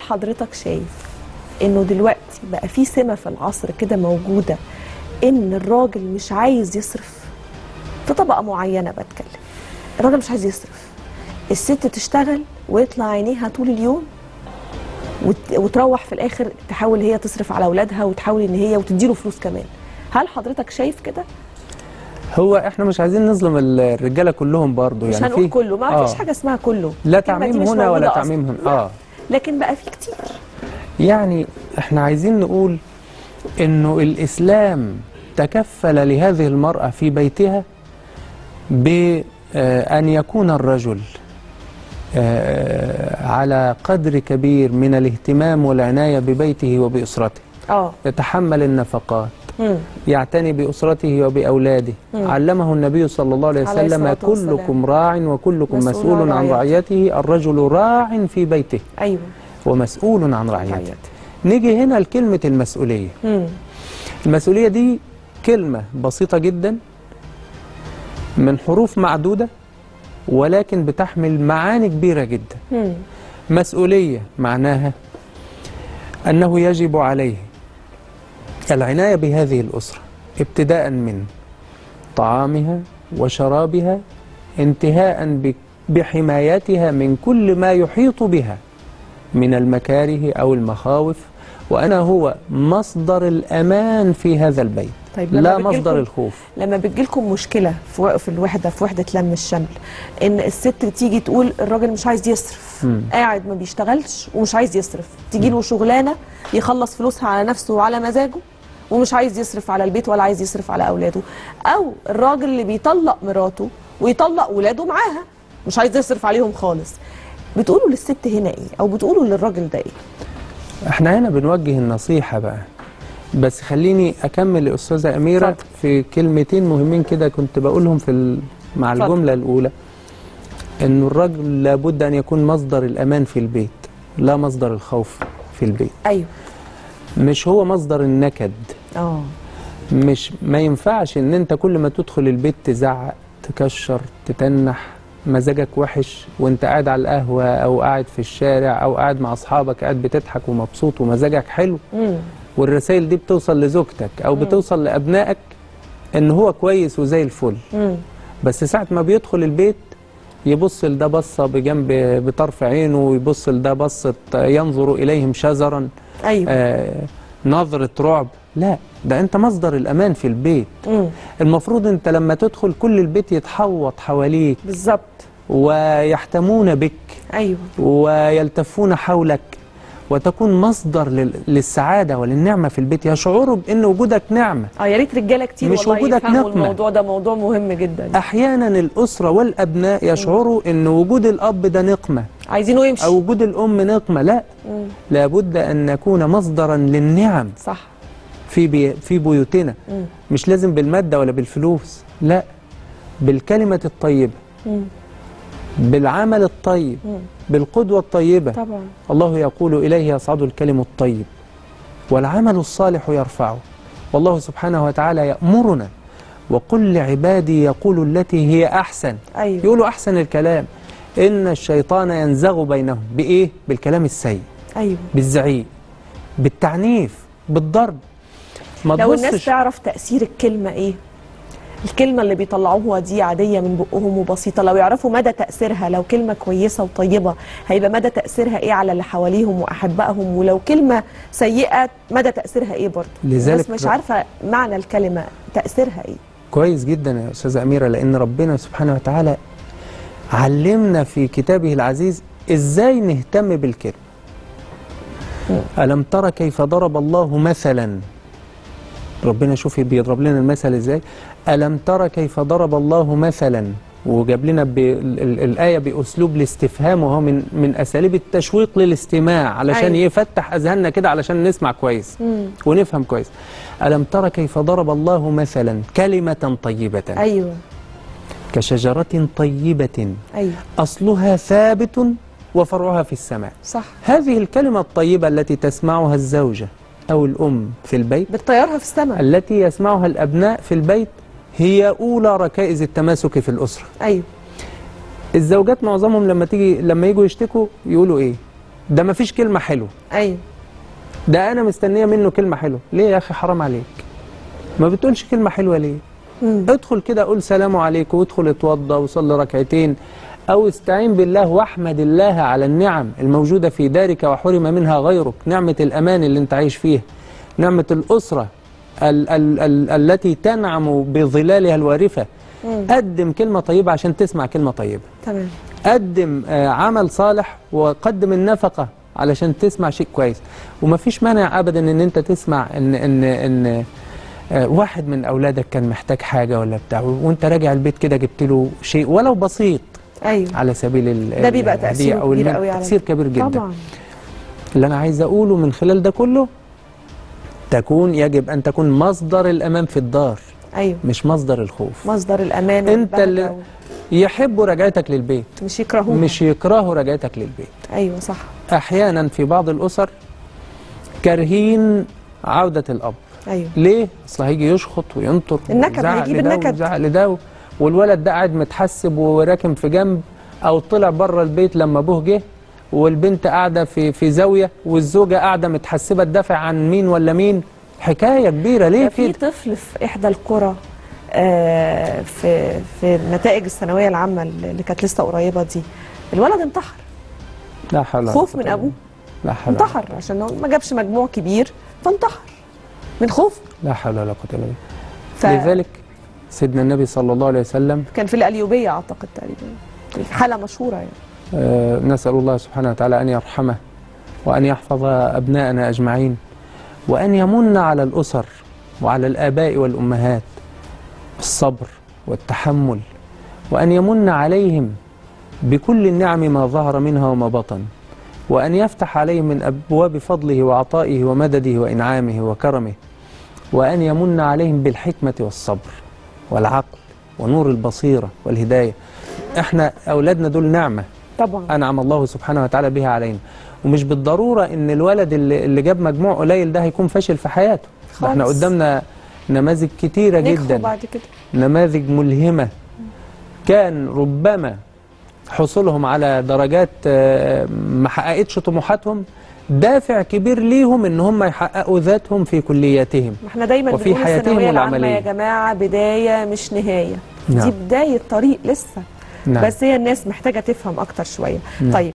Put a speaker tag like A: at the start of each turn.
A: حضرتك شايف انه دلوقتي بقى في سمه في العصر كده موجوده ان الراجل مش عايز يصرف في طبقه معينه بتكلم الراجل مش عايز يصرف الست تشتغل ويطلع عينيها طول اليوم وت- وتروح في الاخر تحاول هي تصرف على اولادها وتحاول ان هي وتديله فلوس كمان هل حضرتك شايف كده
B: هو احنا مش عايزين نظلم الرجاله كلهم برضو
A: مش
B: يعني
A: هنقول
B: في
A: كله ما
B: آه.
A: فيش حاجه اسمها كله
B: لا
A: الكلمة دي
B: تعميم
A: مش
B: هنا ولا
A: موجودة أصلاً.
B: تعميم هنا
A: لا.
B: اه
A: لكن بقى في كتير
B: يعني احنا عايزين نقول انه الاسلام تكفل لهذه المرأة في بيتها بأن يكون الرجل آه، على قدر كبير من الاهتمام والعناية ببيته وبأسرته
A: اه
B: يتحمل النفقات
A: مم.
B: يعتني بأسرته وبأولاده
A: مم.
B: علمه النبي صلى الله عليه
A: عليه
B: وسلم
A: الصلاة والسلام.
B: كلكم راع وكلكم
A: مسؤول
B: مسؤول
A: عن
B: عن رعيته الرجل راع في بيته
A: ايوه
B: ومسؤول عن رعيته
A: رعيته.
B: نيجي هنا لكلمة المسؤولية
A: مم.
B: المسؤولية دي كلمة بسيطة جدا من حروف معدودة ولكن بتحمل معاني كبيرة جدا
A: مم.
B: مسؤولية معناها أنه يجب عليه العناية بهذه الأسرة ابتداء من طعامها وشرابها انتهاء ب- بحمايتها من كل ما يحيط بها من المكاره أو المخاوف وأنا هو مصدر الأمان في هذا البيت
A: طيب لما
B: لا
A: بتجيلكم-
B: مصدر الخوف
A: لما بتجيلكم مشكله في و- في الوحده في وحده لم الشمل ان الست تيجي تقول الراجل مش عايز يصرف
B: مم.
A: قاعد ما بيشتغلش ومش عايز يصرف تيجي له شغلانه يخلص فلوسها على نفسه وعلى مزاجه ومش عايز يصرف على البيت ولا عايز يصرف على اولاده او الراجل اللي بيطلق مراته ويطلق ولاده معاها مش عايز يصرف عليهم خالص بتقولوا للست هنا ايه او بتقولوا للراجل ده ايه
B: احنا هنا بنوجه النصيحة بقى بس خليني أكمل لأستاذة أميرة
A: اتفضل.
B: في كلمتين مهمين كده كنت بقولهم في ال... مع
A: اتفضل.
B: الجملة الأولى إنه الرجل لابد أن يكون مصدر الأمان في البيت لا مصدر الخوف في البيت
A: ايوه
B: مش هو مصدر النكد
A: اه
B: مش ما ينفعش إن أنت كل ما تدخل البيت تزعق تكشر تتنح مزاجك وحش وانت قاعد على القهوة أو قاعد في الشارع أو قاعد مع أصحابك قاعد بتضحك ومبسوط ومزاجك حلو
A: امم
B: والرسائل دي بتوصل لزوجتك او بتوصل لابنائك ان هو كويس وزي الفل
A: امم
B: بس ساعه ما بيدخل البيت يبص لده بصه بجنب بطرف عينه ويبص لده بصه ينظر اليهم شزرا
A: ايوه
B: آه نظره رعب لا ده انت مصدر الامان في البيت
A: امم
B: المفروض انت لما تدخل كل البيت يتحوط حواليك
A: بالظبط
B: ويحتمون بك
A: ايوه
B: ويلتفون حولك وتكون مصدر لل- للسعادة وللنعمة في البيت يشعروا بأن وجودك نعمة
A: اه يا ريت رجاله كتير
B: مش
A: والله
B: وجودك
A: يفهموا
B: نقمة.
A: الموضوع ده موضوع مهم جدا
B: أحيانا الأسرة والأبناء يشعروا أن وجود الأب ده نقمة
A: عايزينه يمشي
B: أو وجود الأم نقمة لا
A: مم.
B: لابد أن نكون مصدرا للنعم
A: صح
B: في بي في بيوتنا
A: مم.
B: مش لازم بالمادة ولا بالفلوس لا بالكلمة الطيبة
A: مم.
B: بالعمل الطيب
A: مم.
B: بالقدوة الطيبة
A: طبعا
B: الله يقول إليه يصعد الكلم الطيب والعمل الصالح يرفعه والله سبحانه وتعالى يأمرنا وقل لعبادي يقولوا التي هي أحسن
A: ايوه
B: يقولوا أحسن الكلام إن الشيطان ينزغ بينهم بإيه؟ بالكلام السيء
A: ايوه
B: بالزعيق بالتعنيف بالضرب ما
A: لو الناس
B: تبصش
A: تعرف تاثير الكلمه ايه الكلمه اللي بيطلعوها دي عاديه من بقهم وبسيطه لو يعرفوا مدى تاثيرها لو كلمه كويسه وطيبه هيبقى مدى تاثيرها ايه على اللي حواليهم واحبائهم ولو كلمه سيئه مدى تاثيرها ايه برضه
B: لذلك
A: الناس مش عارفه معنى الكلمه تاثيرها ايه
B: كويس جدا يا أستاذة أميرة لأن ربنا سبحانه وتعالى علمنا في كتابه العزيز إزاي نهتم بالكلمة ألم ترى كيف ضرب الله مثلا ربنا شوفي بيضرب لنا المثل إزاي ألم ترى كيف ضرب الله مثلا وجاب لنا ب- ال- ال- الآية بأسلوب الاستفهام وهو من من أساليب التشويق للاستماع علشان
A: أيوة.
B: يفتح أذهاننا كده علشان نسمع كويس
A: مم.
B: ونفهم كويس ألم ترى كيف ضرب الله مثلا كلمة طيبة
A: ايوه
B: كشجرة طيبة
A: ايوه
B: أصلها ثابت وفرعها في السماء
A: صح
B: هذه الكلمة الطيبة التي تسمعها الزوجة أو الأم في البيت
A: بتطيرها في السماء
B: التي يسمعها الأبناء في البيت هي أولى ركائز التماسك في الأسرة
A: ايوه
B: الزوجات معظمهم لما تيجي لما يجوا يشتكوا يقولوا إيه ده ما فيش كلمة حلوة
A: ايوه
B: ده أنا مستنية منه كلمة حلوة ليه يا أخي حرام عليك ما بتقولش كلمة حلوة ليه
A: مم.
B: ادخل كده قول سلام عليكم وادخل اتوضى وصلي ركعتين أو استعين بالله واحمد الله على النعم الموجودة في دارك وحرم منها غيرك نعمة الأمان اللي أنت عايش فيها نعمة الأسرة ال ال ال التي تنعم بظلالها الوارفة
A: مم.
B: قدم كلمة طيبة عشان تسمع كلمة طيبة
A: تمام
B: قدم آه، عمل صالح وقدم النفقة علشان تسمع شيء كويس ومفيش مانع ابدا ان انت تسمع ان ان ان آه، واحد من اولادك كان محتاج حاجه ولا بتاع وانت راجع البيت كده جبت له شيء ولو بسيط
A: ايوه
B: على سبيل ال-
A: ده بيبقى
B: الهدية
A: تاثيره
B: او
A: كبير
B: المال.
A: قوي على
B: تاثير كبير جدا
A: طبعا
B: اللي انا عايز اقوله من خلال ده كله تكون يجب ان تكون مصدر الامان في الدار
A: ايوه
B: مش مصدر الخوف
A: مصدر الامان
B: انت
A: والبهجة
B: اللي
A: و-
B: يحبوا رجعتك للبيت
A: مش يكرهوها
B: مش يكرهوا رجعتك للبيت
A: ايوه صح
B: احيانا في بعض الاسر كارهين عوده الاب
A: ايوه
B: ليه اصل هيجي يشخط وينطر
A: النكد،
B: ويزعق
A: هيجيب
B: لده
A: النكد.
B: ويزعق لده والولد ده قاعد متحسب وراكن في جنب او طلع بره البيت لما ابوه جه والبنت قاعده في في زاويه والزوجه قاعده متحسبه تدافع عن مين ولا مين حكايه كبيره ليه
A: ده في
B: كده
A: طفل في احدى القرى آه، في في نتائج الثانويه العامه اللي كانت لسه قريبه دي الولد انتحر
B: لا حول ولا
A: خوف
B: قوة
A: من
B: إلا
A: أبوه.
B: بالله. لا حول ولا-
A: انتحر عشان هو ما جابش مجموع كبير فانتحر من خوف
B: لا حول ولا قوه الا بالله
A: ف...
B: لذلك سيدنا النبي صلى الله عليه وسلم
A: كان في القليوبيه اعتقد تقريبا حاله مشهوره يعني
B: آه، نسأل الله سبحانه وتعالى أن يرحمه وأن يحفظ أبناءنا أجمعين وأن يمن على الأسر وعلى الآباء والأمهات بالصبر والتحمل وأن يمن عليهم بكل النعم ما ظهر منها وما بطن وأن يفتح عليهم من أبواب فضله وعطائه ومدده وإنعامه وكرمه وأن يمن عليهم بالحكمة والصبر والعقل ونور البصيرة والهداية احنا أولادنا دول نعمة
A: طبعا
B: أنعم الله سبحانه وتعالى بها علينا ومش بالضرورة إن الولد اللي, اللي جاب مجموع قليل ده هيكون فاشل في حياته ده احنا
A: خالص.
B: قدامنا نماذج كتيرة
A: نجحوا
B: جدا
A: بعد كده
B: نماذج ملهمة كان ربما حصولهم على درجات آه، ما حققتش طموحاتهم دافع كبير ليهم ان هم يحققوا ذاتهم في كلياتهم
A: ما احنا دايما
B: وفي
A: بنقول
B: حياتهم
A: الثانويه العامه
B: العملية.
A: يا جماعه بدايه مش نهايه
B: نعم.
A: دي بدايه طريق لسه
B: نعم.
A: بس هي الناس محتاجه تفهم اكتر شويه
B: نعم.
A: طيب